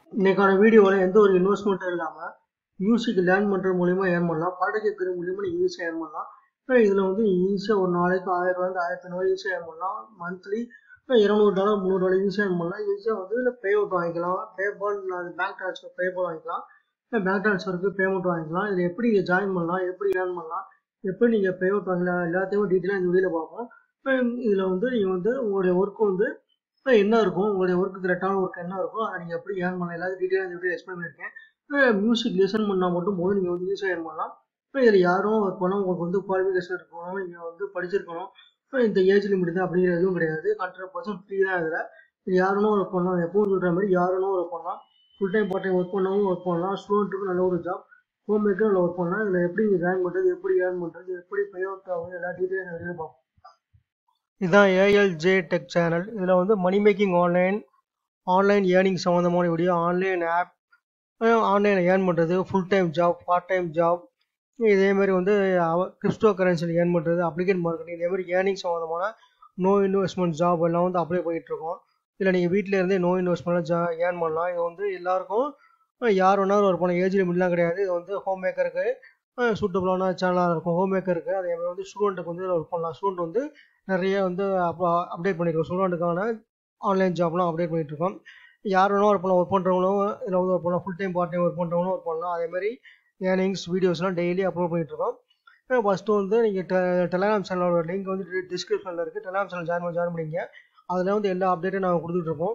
இன்னைக்கான வீடியோவில் எந்த ஒரு இன்வெஸ்ட்மெண்ட்டும் இல்லாமல் மியூசிக் லேர்ன் பண்ணுறது மூலிமா ஏர்ன் பண்ணலாம் பாட்டு கேட்குறது மூலிமா நீங்கள் ஈஸியாக ஏர்ன் பண்ணலாம் இதில் வந்து ஈஸியாக ஒரு நாளைக்கு ஆயிரம் ரூபாய் ஆயிரத்தி ஐநூறு ஈஸியாக ஏர்ன் பண்ணலாம் மந்த்லி இரநூறு டாலர் முந்நூறு டாலர் ஈஸியாக ஏர்ன் பண்ணலாம் ஈஸியாக வந்து இதில் பே அவுட் வாங்கிக்கலாம் பேபால் பேங்க் ட்ரான்ஸ்ஃபர் பேபால் வாங்கிக்கலாம் பேங்க் ட்ரான்ஸ்ஃபருக்கு பேமெண்ட் வாங்கிக்கலாம் இதில் எப்படி நீங்கள் ஜாயின் பண்ணலாம் எப்படி ஏர்ன் பண்ணலாம் எப்படி நீங்கள் பே அவுட் வாங்கலாம் எல்லாத்தையும் டீட்டெயிலாக இந்த வீடியோவில் பார்ப்போம் இதில் வந்து நீங்கள் வந்து உங்களுடைய ஒர்க் வந்து என்ன இருக்கும் உங்களுடைய ஒர்க்கு கரெக்டான ஒர்க் என்ன இருக்கும் அதை நீங்கள் எப்படி ஏர்ன் பண்ணலாம் எல்லாத்தையும் டீட்டெயிலாக இந்த வீடியோ எக்ஸ்பிளைன் பண்ணியிருக்கேன் மியூசிக் லிசன் பண்ணால் மட்டும் போதும் நீங்கள் வந்து ஈஸியாக ஏர்ன் பண்ணலாம் இதில் யாரும் ஒர்க் பண்ணால் உங்களுக்கு வந்து குவாலிஃபிகேஷன் இருக்கணும் நீங்கள் வந்து படிச்சிருக்கணும் இந்த ஏஜ் லிமிட் தான் அப்படிங்கிற எதுவும் கிடையாது ஹண்ட்ரட் பர்சன்ட் ஃப்ரீ தான் இதில் இது யாருனும் ஒர்க் பண்ணலாம் எப்பவும் சொல்கிற மாதிரி யாருனும் ஒர்க் பண்ணலாம் full time part time work பண்ணவும் ஒர்க் பண்ணலாம் ஸ்டூடெண்ட்டுக்கு நல்ல ஒரு ஜாப் ஹோம் மேக்கர் நல்ல ஒர்க் பண்ணலாம் இதில் எப்படி ஜாயின் பண்ணுறது எப்படி ஏர்ன் பண்ணுறது எப்படி பே அவுட் ஆகுது எல்லா டீட்டெயிலும் வெளியே பார்ப்போம் இதுதான் ஏஎல்ஜே டெக் சேனல் இதில் வந்து money making online online earning சம்மந்தமான வீடியோ ஆன்லைன் ஆப் ஆன்லைனில் ஏர்ன் பண்ணுறது full time job part time job இதேமாதிரி வந்து கிறிஸ்டோ கரன்சியில் ஏர்ன் பண்ணுறது அப்ளிகேட் மார்க்கெட்டிங் இதேமாதிரி ஏர்னிங் சம்மந்தமான நோ இன்வெஸ்ட்மெண்ட் ஜாப் எல்லாம் வந்து அப்ளை பண்ணிகிட்ருக்கோம் இதில் நீங்கள் வீட்டில் இருந்தே நோ இன்வெஸ்ட்மெண்ட்லாம் ஜா ஏர்ன் பண்ணலாம் இது வந்து எல்லாருக்கும் யார் வேணாலும் ஒர்க் பண்ண ஏஜ் லிமிட்லாம் கிடையாது இது வந்து ஹோம் மேக்கருக்கு சூட்டபுளான சேனலாக இருக்கும் ஹோம் மேக்கருக்கு அதே மாதிரி வந்து ஸ்டூடெண்ட்டுக்கு வந்து ஒர்க் பண்ணலாம் ஸ்டூடெண்ட் வந்து நிறைய வந்து அப்போ அப்டேட் பண்ணியிருக்கோம் ஸ்டூடெண்ட்டுக்கான ஆன்லைன் ஜாப்லாம் அப்டேட் பண்ணிகிட்ருக்கோம் யார் வேணாலும் ஒர்க் பண்ணலாம் ஒர்க் பண்ணுறவங்களும் இதில் வந்து ஒர்க் பண்ணலாம் full time part time work பண்ணுறவங்களும் ஒர்க் பண்ணலாம் அதேமாதிரி ஏர்னிங்ஸ் வீடியோஸ்லாம் டெய்லி அப்லோட் பண்ணிகிட்ருக்கோம் ஃபஸ்ட்டு வந்து நீங்கள் டெ டெலகிராம் சேனலோட லிங்க் வந்து டிஸ்கிரிப்ஷனில் இருக்குது டெலகிராம் சேனல் ஜாயின் பண்ணி ஜாயின் பண்ணிங்க அதில் வந்து எல்லா அப்டேட்டும் நாங்கள் கொடுத்துட்ருப்போம்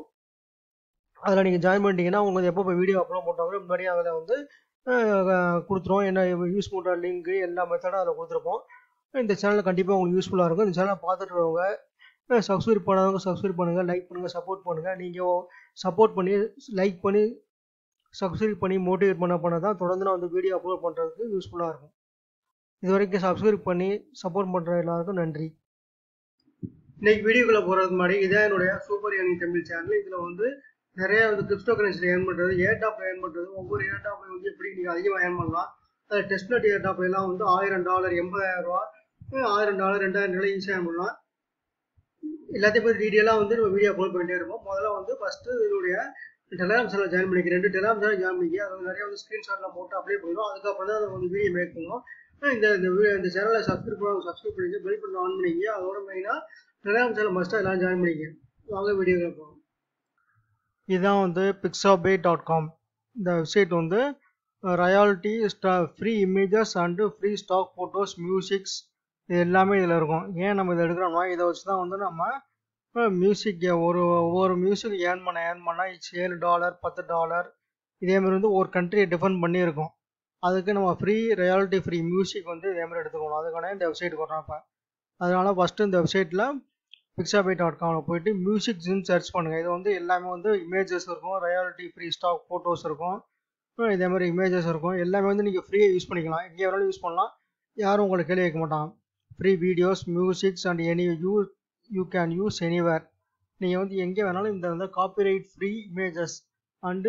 அதில் நீங்கள் ஜாயின் பண்ணிட்டீங்கன்னா உங்களுக்கு எப்போ இப்போ வீடியோ அப்லோட் பண்ணுறாங்களோ முன்னாடியே அதில் வந்து கொடுத்துருவோம் என்ன யூஸ் பண்ணுற லிங்க்கு எல்லா மெத்தடும் அதில் கொடுத்துருப்போம் இந்த சேனல் கண்டிப்பாக உங்களுக்கு யூஸ்ஃபுல்லாக இருக்கும் இந்த சேனலை பார்த்துட்டு இருக்கவங்க சப்ஸ்கிரைப் பண்ணாதவங்க சப்ஸ்கிரைப் பண்ணுங்கள் லைக் பண்ணுங்கள் சப்போர்ட் பண்ணுங்கள் நீங்கள் சப்போர்ட் பண்ணி லைக் பண்ணி சப்ஸ்கிரைப் பண்ணி மோட்டிவேட் பண்ண பண்ண தான் தொடர்ந்து நான் வந்து வீடியோ அப்லோட் பண்ணுறதுக்கு யூஸ்ஃபுல்லாக இருக்கும் இது வரைக்கும் சப்ஸ்கிரைப் பண்ணி சப்போர்ட் பண்ணுற எல்லாருக்கும் நன்றி இன்னைக்கு வீடியோக்குள்ளே போகிறதுக்கு முன்னாடி இதான் என்னுடைய சூப்பர் ஏர்னிங் தமிழ் சேனல் இதில் வந்து நிறைய வந்து கிறிஸ்டோ கரன்சியில் ஏர்ன் பண்ணுறது ஏர்டாப் ஏர்ன் பண்ணுறது ஒவ்வொரு ஏர்டாப் வந்து எப்படி நீங்கள் அதிகமாக ஏர்ன் பண்ணலாம் அதில் டெஸ்ட்நெட் ஏர்டாப் எல்லாம் வந்து ஆயிரம் டாலர் எண்பதாயிரம் ரூபா ஆயிரம் டாலர் ரெண்டாயிரம் டாலர் ஈஸியாக ஏர்ன் பண்ணலாம் எல்லாத்தையும் பற்றி டீட்டெயிலாக வந்து நம்ம வீடியோ அப்லோட் பண்ணிட்டே இருப்போம் முதல்ல வந்து ஃபஸ்ட்டு இதனுடைய டெலிகிராம் சேனல் ஜாயின் பண்ணிக்க ரெண்டு டெலிகிராம் சேனல் ஜாயின் பண்ணிக்க அது நிறைய வந்து ஸ்க்ரீன்ஷாட்லாம் போட்டு அப்ளை பண்ணிடும் அதுக்கப்புறம் தான் அதை வந்து வீடியோ மேக் பண்ணுவோம் இந்த இந்த இந்த சேனலை சப்ஸ்கிரைப் பண்ண சப்ஸ்கிரைப் பண்ணிக்க பெல் பண்ண ஆன் பண்ணிக்க அதோட மெயினாக டெலிகிராம் சேனல் மஸ்ட்டாக எல்லாம் ஜாயின் பண்ணிக்க வாங்க வீடியோ போகலாம் இதுதான் வந்து பிக்ஸாபே டாட் காம் இந்த வெப்சைட் வந்து ரயாலிட்டி ஸ்டா free images and free stock photos musics இது எல்லாமே இதில் இருக்கும் ஏன் நம்ம இதை எடுக்கிறோம்னா இதை வச்சு தான் வந்து நம்ம மியூசிக் ஒரு ஒவ்வொரு மியூசிக் ஏர்ன் பண்ண ஏர்ன் பண்ணால் ஏழு டாலர் பத்து டாலர் இதேமாதிரி வந்து ஒரு கண்ட்ரியை டிஃபெண்ட் பண்ணியிருக்கோம் அதுக்கு நம்ம ஃப்ரீ ரயாலிட்டி ஃப்ரீ மியூசிக் வந்து இதேமாதிரி எடுத்துக்கணும் அதுக்கான இந்த வெப்சைட்டுக்கு வரோம் இப்போ அதனால் ஃபஸ்ட்டு இந்த வெப்சைட்டில் பிக்ஸாபே டாட் காமில் போயிட்டு மியூசிக்ஸ்ன்னு சர்ச் பண்ணுங்கள் இது வந்து எல்லாமே வந்து இமேஜஸ் இருக்கும் ரயாலிட்டி ஃப்ரீ ஸ்டாக் ஃபோட்டோஸ் இருக்கும் இதே மாதிரி இமேஜஸ் இருக்கும் எல்லாமே வந்து நீங்கள் ஃப்ரீயாக யூஸ் பண்ணிக்கலாம் எங்கே வேணாலும் யூஸ் பண்ணலாம் யாரும் உங்களுக்கு கேள்வி கேட்க மாட்டாங்க free videos musics and any you you can use anywhere நீங்கள் வந்து எங்கே வேணாலும் இந்த வந்து copyright free images and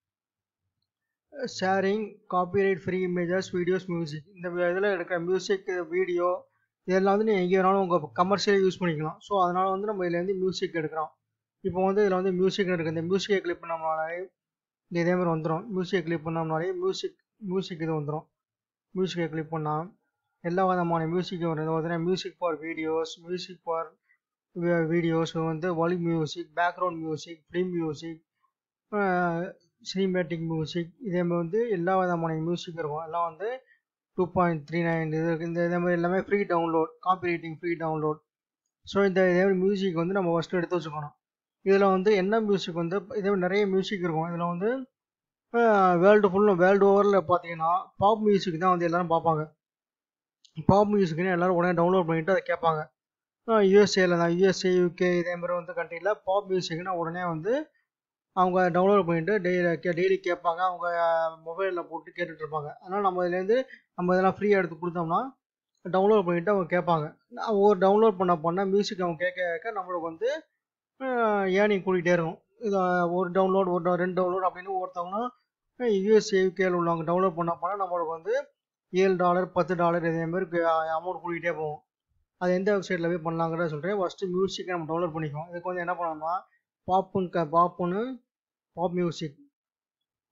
sharing copyright free images videos music இந்த இதில் எடுக்கிற மியூசிக் வீடியோ இதெல்லாம் வந்து நீங்கள் எங்கே வேணாலும் உங்கள் கமர்ஷியல் யூஸ் பண்ணிக்கலாம் ஸோ அதனால் வந்து நம்ம இதில் வந்து மியூசிக் எடுக்கிறோம் இப்போ வந்து இதில் வந்து மியூசிக் இருக்குது இந்த மியூசிக்கை கிளிக் பண்ணோம்னாலே இந்த இதே மாதிரி வந்துடும் மியூசிக்கை கிளிக் பண்ணோம்னாலே மியூசிக் மியூசிக் இது வந்துடும் மியூசிக்கை கிளிக் பண்ணால் எல்லா விதமான மியூசிக்கும் வரும் இது பார்த்தீங்கன்னா music for videos music for videos வந்து ஒலி music background music film music cinematic music இதே மாதிரி வந்து எல்லா விதமான மியூசிக் இருக்கும் எல்லாம் வந்து டூ பாயிண்ட் த்ரீ நைன் இது இந்த இதே மாதிரி எல்லாமே free download copy writing free download so இந்த இதே மாதிரி மியூசிக் வந்து நம்ம ஃபஸ்ட்டு எடுத்து வச்சுக்கணும் இதில் வந்து என்ன மியூசிக் வந்து இதே மாதிரி நிறைய மியூசிக் இருக்கும் இதில் வந்து வேர்ல்டு ஃபுல்லும் வேர்ல்டு ஓவரில் பார்த்தீங்கன்னா பாப் மியூசிக் தான் வந்து எல்லோரும் பார்ப்பாங்க பாப் மியூசிக்னு எல்லோரும் உடனே டவுன்லோட் பண்ணிவிட்டு அதை கேட்பாங்க யூஎஸ்ஏல தான் யூஎஸ்ஏ யூகே இதே மாதிரி வந்து கண்ட்ரியில் பாப் மியூசிக்னா உடனே வந்து அவங்க டவுன்லோட் பண்ணிவிட்டு டெய்லி டெய்லி கேட்பாங்க அவங்க மொபைலில் போட்டு கேட்டுட்ருப்பாங்க அதனால் நம்ம இதுலேருந்து நம்ம இதெல்லாம் ஃப்ரீயாக எடுத்து கொடுத்தோம்னா டவுன்லோட் பண்ணிவிட்டு அவங்க கேட்பாங்க ஒரு டவுன்லோட் பண்ண பண்ண மியூசிக் அவங்க கேட்க கேட்க நம்மளுக்கு வந்து ஏர்னிங் கூட்டிகிட்டே இருக்கும் இது ஒரு டவுன்லோட் ஒரு ரெண்டு டவுன்லோட் அப்படின்னு ஒருத்தவங்களும் யூஎஸ்ஏ யூகேல உள்ளவங்க டவுன்லோட் பண்ண பண்ணால் நம்மளுக்கு வந்து ஏழு டாலர் பத்து டாலர் இதேமாதிரி அமௌண்ட் கூட்டிகிட்டே போகும் அது எந்த வெப்சைட்டில் போய் பண்ணலாங்கிறத சொல்கிறேன் ஃபஸ்ட்டு மியூசிக்கை நம்ம டவுன்லோட் பண்ணிக்குவோம் இதுக்கு வந்து என்ன பண்ணணும்னா பாப்புன்னு க பாப்புன்னு பாப் மியூசிக்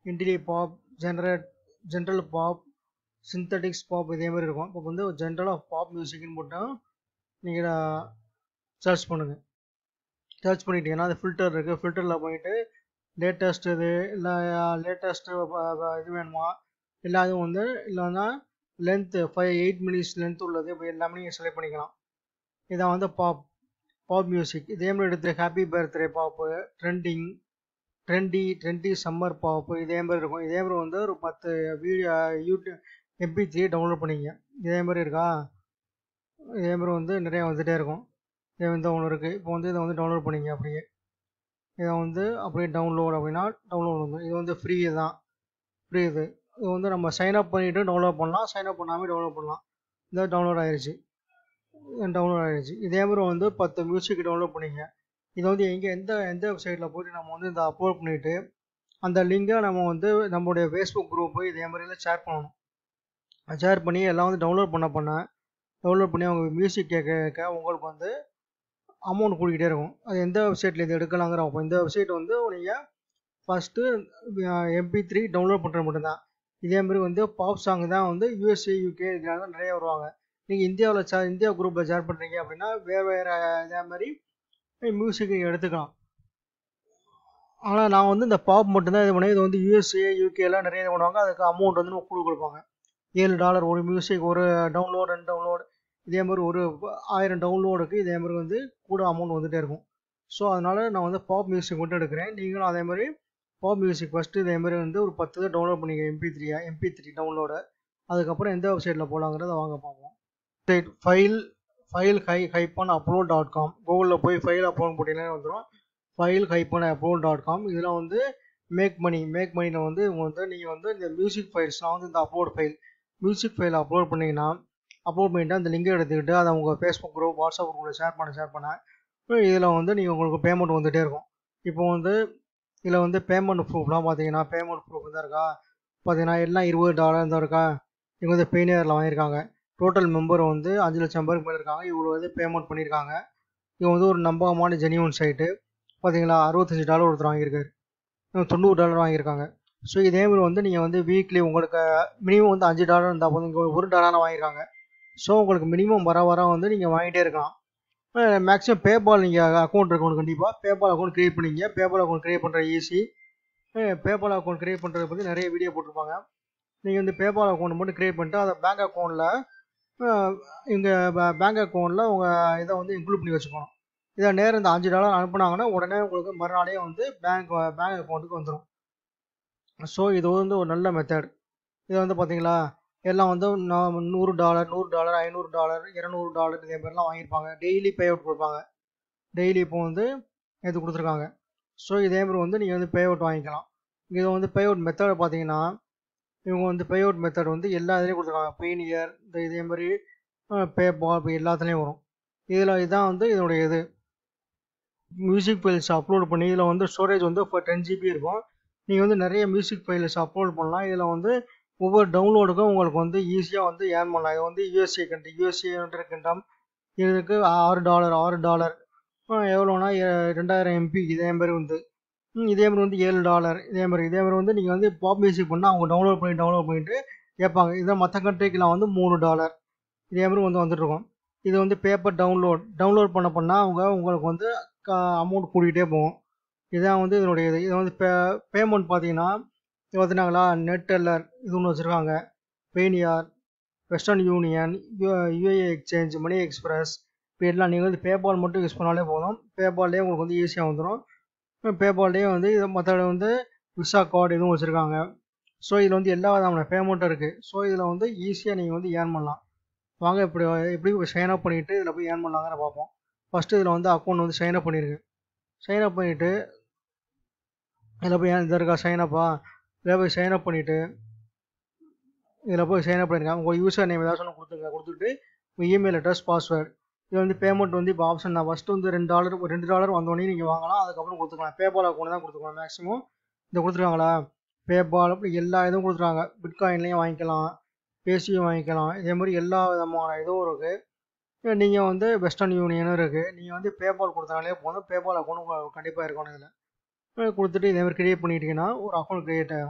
இன்டிலி pop generate general pop synthetics pop இதே மாதிரி இருக்கும் இப்போ வந்து ஜென்ரலாக பாப் மியூசிக்னு போட்டால் நீங்கள் சர்ச் பண்ணுங்கள் சர்ச் பண்ணிட்டீங்கன்னா அது ஃபில்டர் இருக்குது ஃபில்டரில் போயிட்டு லேட்டஸ்ட் இது இல்லை லேட்டஸ்ட்டு இது வேணுமா இல்லை அதுவும் வந்து இல்லைன்னா length five eight minutes length உள்ளது இப்போ எல்லாமே நீங்கள் செலக்ட் பண்ணிக்கலாம் இதான் வந்து பாப் பாப் மியூசிக் இதே மாதிரி எடுத்து happy birthday pop trending trendy trendy summer pop இதே மாதிரி இருக்கும் இதே மாதிரி வந்து ஒரு பத்து video YouTube MP three download பண்ணிங்க இதே மாதிரி இருக்கா இதே மாதிரி வந்து நிறைய வந்துகிட்டே இருக்கும் இதே வந்து ஒன்று இருக்குது இப்போ வந்து இதை வந்து டவுன்லோட் பண்ணிங்க அப்படியே இதை வந்து அப்படியே டவுன்லோட் அப்படின்னா டவுன்லோட் வந்து இது வந்து ஃப்ரீ தான் ஃப்ரீ இது இது வந்து நம்ம சைன் அப் பண்ணிவிட்டு டவுன்லோட் பண்ணலாம் சைன் அப் பண்ணாமல் டவுன்லோட் பண்ணலாம் இந்த டவுன்லோட் ஆயிடுச்சு டவுன்லோட் ஆயிடுச்சு இதே மாதிரி வந்து பத்து மியூசிக் டவுன்லோட் பண்ணிங்க இது வந்து எங்கே எந்த எந்த வெப்சைட்டில் போய்ட்டு நம்ம வந்து இந்த அப்லோட் பண்ணிவிட்டு அந்த லிங்கை நம்ம வந்து நம்மளுடைய ஃபேஸ்புக் குரூப்பு இதே மாதிரிலாம் ஷேர் பண்ணணும் ஷேர் பண்ணி எல்லாம் வந்து டவுன்லோட் பண்ண பண்ண டவுன்லோட் பண்ணி அவங்க மியூசிக் கேட்க கேட்க உங்களுக்கு வந்து அமௌண்ட் கூடிக்கிட்டே இருக்கும் அது எந்த வெப்சைட்டில் இது எடுக்கலாங்கிற அப்போ இந்த வெப்சைட் வந்து நீங்கள் ஃபஸ்ட்டு எம்பி த்ரீ டவுன்லோட் பண்ணுறது மட்டும்தான் இதே மாதிரி வந்து பாப் சாங் தான் வந்து யூஎஸ்ஏ யூகே இதனால நிறைய வருவாங்க நீங்கள் இந்தியாவில் சே இந்தியா குரூப்பில் ஷேர் பண்ணுறீங்க அப்படின்னா வேறு வேறு இதே மாதிரி மியூசிக் நீங்கள் எடுத்துக்கலாம் ஆனால் நான் வந்து இந்த பாப் மட்டும்தான் இது பண்ணேன் இது வந்து யூஎஸ்ஏ யூகேலாம் நிறைய இது பண்ணுவாங்க அதுக்கு அமௌண்ட் வந்து நம்ம கூட கொடுப்பாங்க ஏழு டாலர் ஒரு மியூசிக் ஒரு டவுன்லோட் ரெண்டு டவுன்லோட் இதே மாதிரி ஒரு ஆயிரம் டவுன்லோடுக்கு இதே மாதிரி வந்து கூட அமௌண்ட் வந்துகிட்டே இருக்கும் ஸோ அதனால் நான் வந்து பாப் மியூசிக் மட்டும் எடுக்கிறேன் நீங்களும் அதே மாதிரி பாப் மியூசிக் ஃபஸ்ட்டு இதே மாதிரி வந்து ஒரு பத்து தான் டவுன்லோட் பண்ணிக்க எம்பி த்ரீயா எம்பி த்ரீ டவுன்லோடு அதுக்கப்புறம் எந்த வெப்சைட்டில் போகலாங்கிறத வாங்க பார்ப்போம் வெப்சைட் ஃபைல் ஃபைல் ஹை ஹைப்பன் அப்லோட் டாட் காம் கூகுளில் போய் ஃபைல் அப்லோட் போட்டிங்கன்னா வந்துடும் file hyphen upload dot com இதில் வந்து மேக் மணி மேக் மணியில் வந்து இவங்க வந்து நீங்கள் வந்து இந்த மியூசிக் ஃபைல்ஸ்லாம் வந்து இந்த upload file music file upload பண்ணிங்கன்னா அப்லோட் பண்ணிவிட்டு அந்த லிங்கை எடுத்துக்கிட்டு அதை உங்கள் ஃபேஸ்புக் குரூப் வாட்ஸ்அப் குரூப்பில் ஷேர் பண்ண ஷேர் பண்ண இதில் வந்து நீங்கள் உங்களுக்கு பேமெண்ட் வந்துகிட்டே இருக்கும் இப்போ வந்து இதில் வந்து பேமெண்ட் ப்ரூஃப்லாம் பார்த்தீங்கன்னா பேமெண்ட் ப்ரூஃப் தான் இருக்கா பார்த்தீங்கன்னா எல்லாம் இருபது டாலர் தான் இருக்கா இவங்க வந்து பெயினியரில் வாங்கியிருக்காங்க டோட்டல் மெம்பர் வந்து அஞ்சு லட்சம் பேருக்கு மேலே இருக்காங்க இவ்வளோ வந்து பேமெண்ட் பண்ணியிருக்காங்க இவங்க வந்து ஒரு நம்பகமான ஜெனியூன் சைட்டு பார்த்தீங்களா அறுபத்தஞ்சு டாலர் ஒருத்தர் வாங்கியிருக்காரு தொண்ணூறு டாலர் வாங்கியிருக்காங்க ஸோ இதே மாதிரி வந்து நீங்கள் வந்து வீக்லி உங்களுக்கு மினிமம் வந்து அஞ்சு டாலர் இருந்தால் போதும் இங்கே ஒரு டாலர் வாங்கியிருக்காங்க ஸோ உங்களுக்கு மினிமம் வர வர வந்து நீங்கள் வாங்கிட்டே இருக்கலாம் மேக்ஸிமம் பேபால் நீங்கள் அக்கௌண்ட் இருக்கணும் கண்டிப்பாக பேபால் அக்கௌண்ட் க்ரியேட் பண்ணிங்க பேபால் அக்கௌண்ட் க்ரியேட் பண்ணுற ஈஸி பேபால் அக்கௌண்ட் க்ரியேட் பண்ணுறத பற்றி நிறைய வீடியோ போட்டிருப்பாங்க நீங்கள் வந்து பேபால் அக்கௌண்ட் மட்டும் க்ரியேட் பண்ணிட்டு அதை பேங்க் அக்கௌண்ட்டில் எங்கள் பேங்க் அக்கௌண்ட்டில் உங்கள் இதை வந்து இன்க்ளூட் பண்ணி வச்சுக்கணும் இதை நேரம் இந்த அஞ்சு டாலர் அனுப்புனாங்கன்னா உடனே உங்களுக்கு மறுநாளே வந்து பேங்க் பேங்க் அக்கௌண்ட்டுக்கு வந்துடும் ஸோ இது வந்து ஒரு நல்ல மெத்தட் இது வந்து பார்த்தீங்களா எல்லாம் வந்து நான் நூறு டாலர் நூறு டாலர் ஐநூறு டாலர் இரநூறு டாலர் இதே மாதிரிலாம் வாங்கியிருப்பாங்க டெய்லி பே அவுட் கொடுப்பாங்க டெய்லி இப்போ வந்து இது கொடுத்துருக்காங்க ஸோ இதே மாதிரி வந்து நீங்கள் வந்து பே அவுட் வாங்கிக்கலாம் இது வந்து பே அவுட் மெத்தட் பார்த்தீங்கன்னா இவங்க வந்து பே அவுட் மெத்தட் வந்து எல்லா இதுலேயும் கொடுத்துருக்காங்க பெயினியர் இந்த இதே மாதிரி பேபால் இப்போ எல்லாத்துலேயும் வரும் இதில் இதுதான் வந்து இதனுடைய இது மியூசிக் ஃபைல்ஸ் அப்லோட் பண்ணி இதில் வந்து ஸ்டோரேஜ் வந்து இப்போ டென் ஜிபி இருக்கும் நீங்கள் வந்து நிறைய மியூசிக் ஃபைல்ஸ் அப்லோட் பண்ணலாம் இதில் வந்து ஒவ்வொரு டவுன்லோடுக்கும் உங்களுக்கு வந்து ஈஸியாக வந்து ஏர்ன் பண்ணலாம் இது வந்து யூஎஸ்ஏ கண்ட்ரி யூஎஸ்ஏ கிண்டம் இதுக்கு ஆறு டாலர் ஆறு டாலர் எவ்வளோனா ரெண்டாயிரம் எம்பி இதே மாதிரி வந்து இதே மாதிரி வந்து ஏழு டாலர் இதே மாதிரி இதே மாதிரி வந்து நீங்கள் வந்து பாப் மியூசிக் பண்ணால் அவங்க டவுன்லோட் பண்ணி டவுன்லோட் பண்ணிட்டு கேட்பாங்க இதை மற்ற கண்ட்ரிக்கெலாம் வந்து மூணு டாலர் இதே மாதிரி வந்து வந்துட்டுருக்கோம் இது வந்து பேப்பர் டவுன்லோட் டவுன்லோட் பண்ண பண்ணால் அவங்க உங்களுக்கு வந்து அமௌண்ட் கூட்டிகிட்டே போகும் இதான் வந்து இதனுடைய இது இது வந்து பே பேமெண்ட் பார்த்தீங்கன்னா இது பார்த்துனாங்களா நெட்டெல்லர் இது ஒன்று வச்சுருக்காங்க Payoneer Western Union UA exchange money express இப்போ எல்லாம் நீங்கள் வந்து பேபால் மட்டும் யூஸ் பண்ணாலே போதும் பேபால்லேயே உங்களுக்கு வந்து ஈஸியாக வந்துடும் பேபால்லேயே வந்து இது மற்ற வந்து விசா கார்டு இதுவும் வச்சுருக்காங்க ஸோ இதில் வந்து எல்லா விதமான பேமெண்ட்டும் இருக்குது ஸோ இதில் வந்து ஈஸியாக நீங்கள் வந்து ஏர்ன் பண்ணலாம் வாங்க இப்படி எப்படி சைன் அப் பண்ணிவிட்டு இதில் போய் ஏர்ன் பண்ணலாங்கிற பார்ப்போம் ஃபஸ்ட்டு இதில் வந்து அக்கௌண்ட் வந்து சைன் அப் பண்ணியிருக்கு சைன் அப் பண்ணிவிட்டு இதில் போய் ஏன் இதில் இருக்கா சைன் அப்பா இதில் போய் சைன் அப் பண்ணிவிட்டு இதில் போய் சைன் அப் பண்ணியிருக்காங்க உங்கள் யூசர் நேம் ஏதாச்சும் ஒன்று கொடுத்துங்க கொடுத்துட்டு உங்கள் இமெயில் அட்ரஸ் பாஸ்வேர்டு இது வந்து பேமெண்ட் வந்து இப்போ ஆப்ஷன் தான் ஃபஸ்ட்டு வந்து ரெண்டு டாலர் ரெண்டு டாலர் வந்தோடனே நீங்கள் வாங்கலாம் அதுக்கப்புறம் கொடுத்துக்கலாம் பேபால் அக்கௌண்ட் தான் கொடுத்துக்கலாம் மேக்ஸிமம் இந்த கொடுத்துருக்காங்களா பேபால் அப்படி எல்லா இதுவும் கொடுத்துருக்காங்க பிட்காயின்லேயும் வாங்கிக்கலாம் பேசியும் வாங்கிக்கலாம் இதே மாதிரி எல்லா விதமான இதுவும் இருக்குது நீங்கள் வந்து வெஸ்டர்ன் யூனியனும் இருக்குது நீங்கள் வந்து பேபால் கொடுத்தனாலே போதும் பேபால் அக்கௌண்ட் கண்டிப்பாக இருக்கணும் இதில் கொடுத்துட்டு இதே மாதிரி க்ரியேட் பண்ணிட்டீங்கன்னா ஒரு அக்கௌண்ட் க்ரியேட் ஆகும்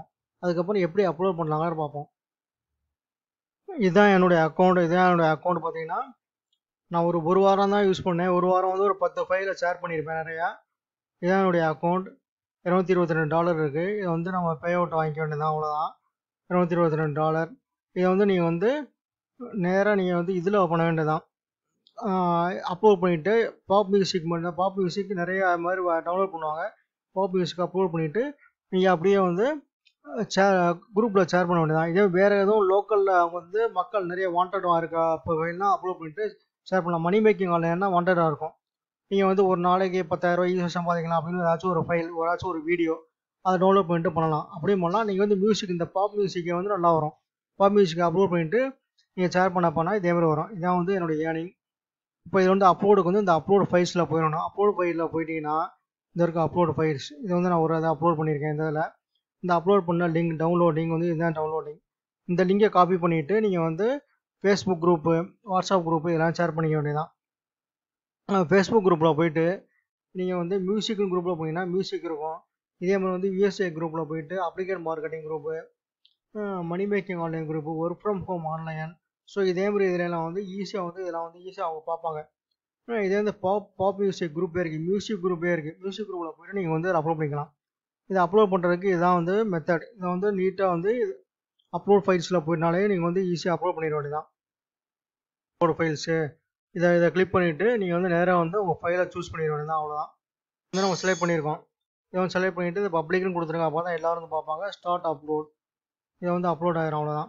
அதுக்கப்புறம் எப்படி அப்லோட் பண்ணலாங்கன்னு பார்ப்போம் இதுதான் என்னுடைய அக்கௌண்ட் இதுதான் என்னுடைய அக்கௌண்ட் பார்த்தீங்கன்னா நான் ஒரு ஒரு வாரம் தான் யூஸ் பண்ணேன் ஒரு வாரம் வந்து ஒரு பத்து ஃபைலை ஷேர் பண்ணியிருப்பேன் நிறையா இதுதான் என்னுடைய அக்கௌண்ட் இரநூத்தி இருபத்தி ரெண்டு டாலர் இருக்குது இதை வந்து நம்ம பே அவுட் வாங்கிக்க வேண்டியதான் அவ்வளோதான் இரநூத்தி இருபத்தி ரெண்டு டாலர் இதை வந்து நீங்கள் வந்து நேராக நீங்கள் வந்து இதில் பண்ண வேண்டியதான் அப்லோட் பண்ணிவிட்டு பாப் மியூசிக் மட்டும் பாப் மியூசிக் நிறைய அது மாதிரி டவுன்லோட் பண்ணுவாங்க பாப் மியூசிக் அப்லோட் பண்ணிவிட்டு நீங்கள் அப்படியே வந்து ஷேர் குரூப்பில் ஷேர் பண்ண வேண்டியதான் இதே வேறு எதுவும் லோக்கலில் அவங்க வந்து மக்கள் நிறைய வாண்டடாக இருக்கா இப்போ ஃபைல்லாம் அப்லோட் பண்ணிவிட்டு ஷேர் பண்ணலாம் மணி மேக்கிங் ஆன்லைன்னா வாண்டடாக இருக்கும் நீங்கள் வந்து ஒரு நாளைக்கு பத்தாயிரரூவா ஈஸியாக சம்பாதிக்கலாம் அப்படின்னு ஏதாச்சும் ஒரு ஃபைல் ஏதாச்சும் ஒரு வீடியோ அதை டவுன்லோட் பண்ணிட்டு பண்ணலாம் அப்படியும் பண்ணலாம் நீங்கள் வந்து மியூசிக் இந்த பாப் மியூசிக்கை வந்து நல்லா வரும் பாப் மியூசிக்கை அப்லோட் பண்ணிவிட்டு நீங்கள் ஷேர் பண்ண பண்ணால் இதே மாதிரி வரும் இதான் வந்து என்னுடைய ஏர்னிங் இப்போ இது வந்து அப்லோடுக்கு வந்து இந்த அப்லோட் ஃபைல்ஸில் போயிடணும் அப்லோட் ஃபைலில் போயிட்டீங்கன்னா இந்த இருக்க அப்லோட் ஃபைல்ஸ் இது வந்து நான் ஒரு இதை அப்லோட் பண்ணியிருக்கேன் இந்த இதில் இந்த அப்லோட் பண்ண லிங்க் டவுன்லோடிங் வந்து இதுதான் டவுன்லோடிங் இந்த லிங்கை காப்பி பண்ணிவிட்டு நீங்கள் வந்து ஃபேஸ்புக் குரூப்பு வாட்ஸ்அப் குரூப்பு இதெல்லாம் ஷேர் பண்ணிக்க வேண்டியதான் ஃபேஸ்புக் குரூப்பில் போயிட்டு நீங்கள் வந்து மியூசிக்னு குரூப்பில் போனீங்கன்னா மியூசிக் இருக்கும் இதே மாதிரி வந்து யூஎஸ்ஏ குரூப்பில் போயிட்டு affiliate marketing group money making online group work from home online so இதே மாதிரி இதிலலாம் வந்து ஈஸியாக வந்து இதெல்லாம் வந்து ஈஸியாக அவங்க பார்ப்பாங்க இதே வந்து பாப் பாப் மியூசிக் குரூப்பே இருக்குது மியூசிக் குரூப்பே இருக்குது மியூசிக் குரூப்பில் போய்ட்டு நீங்கள் வந்து அப்லோட் பண்ணிக்கலாம் இதை அப்லோட் பண்ணுறதுக்கு இதுதான் வந்து மெத்தட் இதை வந்து நீட்டாக வந்து அப்லோட் ஃபைல்ஸில் போயிட்டனாலே நீங்கள் வந்து ஈஸியாக அப்லோட் பண்ணிட வேண்டியதான் அப்லோட் ஃபைல்ஸு இதை இதை கிளிக் பண்ணிவிட்டு நீங்கள் வந்து நேராக வந்து உங்கள் ஃபைலை சூஸ் பண்ணிட வேண்டியதான் அவ்வளோதான் வந்து நம்ம செலக்ட் பண்ணியிருக்கோம் இதை வந்து செலக்ட் பண்ணிவிட்டு இது பப்ளிக்னு கொடுத்துருங்க அப்போ தான் எல்லோரும் வந்து பார்ப்பாங்க ஸ்டார்ட் அப்லோட் இதை வந்து அப்லோட் ஆயிரும் அவ்வளோதான்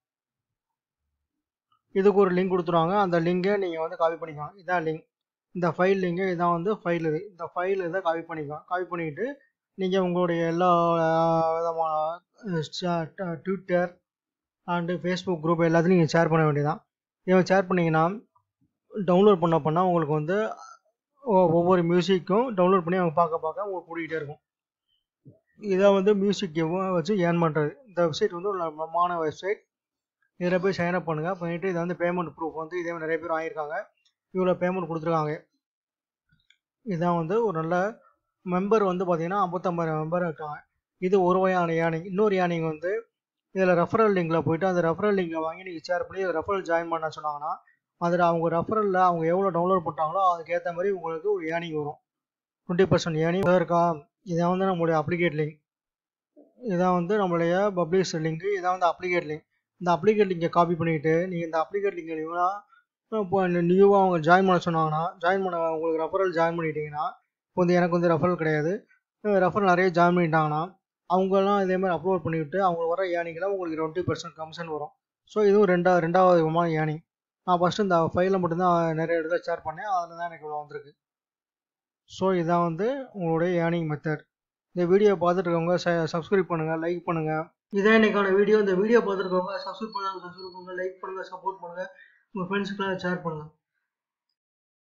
இதுக்கு ஒரு லிங்க் கொடுத்துருவாங்க அந்த லிங்கை நீங்கள் வந்து காப்பி பண்ணிக்கலாம் இதான் லிங்க் இந்த ஃபைல் லிங்கு இதான் வந்து ஃபைல் இது இந்த ஃபைல் இதை காப்பி பண்ணிக்கலாம் காப்பி பண்ணிவிட்டு நீங்கள் உங்களுடைய எல்லா விதமான ட்விட்டர் அண்டு ஃபேஸ்புக் குரூப் எல்லாத்தையும் நீங்கள் ஷேர் பண்ண வேண்டியதான் இதை ஷேர் பண்ணிங்கன்னா டவுன்லோட் பண்ண பண்ணால் உங்களுக்கு வந்து ஒவ்வொரு மியூசிக்கும் டவுன்லோட் பண்ணி அவங்க பார்க்க பார்க்க உங்களுக்கு கூட்டிகிட்டே இருக்கும் இதை வந்து மியூசிக் வச்சு ஏர்ன் பண்ணுறது இந்த வெப்சைட் வந்து ஒரு நம்பமான வெப்சைட் இதில் போய் சைன் அப் பண்ணுங்கள் பண்ணிவிட்டு இதை வந்து பேமெண்ட் ப்ரூஃப் வந்து இதே நிறைய பேர் வாங்கியிருக்காங்க இவ்வளோ பேமெண்ட் கொடுத்துருக்காங்க இதுதான் வந்து ஒரு நல்ல மெம்பர் வந்து பார்த்தீங்கன்னா ஐம்பத்தொம்பது மெம்பர் இருக்காங்க இது ஒரு வகையான ஏர்னிங் இன்னொரு ஏர்னிங் வந்து இதில் ரெஃபரல் லிங்கில் போயிட்டு அந்த ரெஃபரல் லிங்கை வாங்கி நீங்கள் ஷேர் பண்ணி ரெஃபரல் ஜாயின் பண்ண சொன்னாங்கன்னா அதில் அவங்க ரெஃபரலில் அவங்க எவ்வளோ டவுன்லோட் பண்ணுறாங்களோ அதுக்கேற்ற மாதிரி உங்களுக்கு ஒரு ஏர்னிங் வரும் டுவெண்ட்டி பர்சன்ட் ஏர்னிங் இருக்கா இதான் வந்து நம்மளுடைய அப்ளிகேட் லிங்க் இதான் வந்து நம்மளுடைய பப்ளிஷ் லிங்க் இதான் வந்து அப்ளிகேட் லிங்க் இந்த அப்ளிகேட் லிங்கை காப்பி பண்ணிவிட்டு நீங்கள் இந்த அப்ளிகேட் லிங்க் இப்போ நியூவாக அவங்க ஜாயின் பண்ண சொன்னாங்கன்னா ஜாயின் பண்ண உங்களுக்கு ரெஃபரல் ஜாயின் பண்ணிட்டீங்கன்னா இப்போ வந்து எனக்கு வந்து ரெஃபரல் கிடையாது ரெஃபரல் நிறைய ஜாயின் பண்ணிட்டாங்கன்னா அவங்கெல்லாம் இதே மாதிரி அப்லோட் பண்ணிவிட்டு அவங்க வர ஏர்னிங்கில் உங்களுக்கு டுவெண்ட்டி பர்சன்ட் கமிஷன் வரும் ஸோ இதுவும் ரெண்டா ரெண்டாவது விதமான ஏர்னிங் நான் ஃபஸ்ட்டு இந்த ஃபைலில் மட்டும்தான் நிறைய இடத்துல ஷேர் பண்ணேன் அதில் தான் எனக்கு இவ்வளோ வந்திருக்கு ஸோ இதான் வந்து உங்களுடைய ஏர்னிங் மெத்தட் இந்த வீடியோ பார்த்துட்டு இருக்கவங்க சப்ஸ்கிரைப் பண்ணுங்கள் லைக் பண்ணுங்கள் இதான் இன்னைக்கான வீடியோ இந்த வீடியோ பார்த்துருக்கவங்க சப்ஸ்கிரைப் பண்ணுங்கள் சப்ஸ்கிரைப் பண்ணுங்கள் லைக் பண்ணுங்கள் சப்போர்ட் பண்ணுங்கள் உங்கள் ஃப்ரெண்ட்ஸுக்கெல்லாம் ஷேர் பண்ணுங்கள்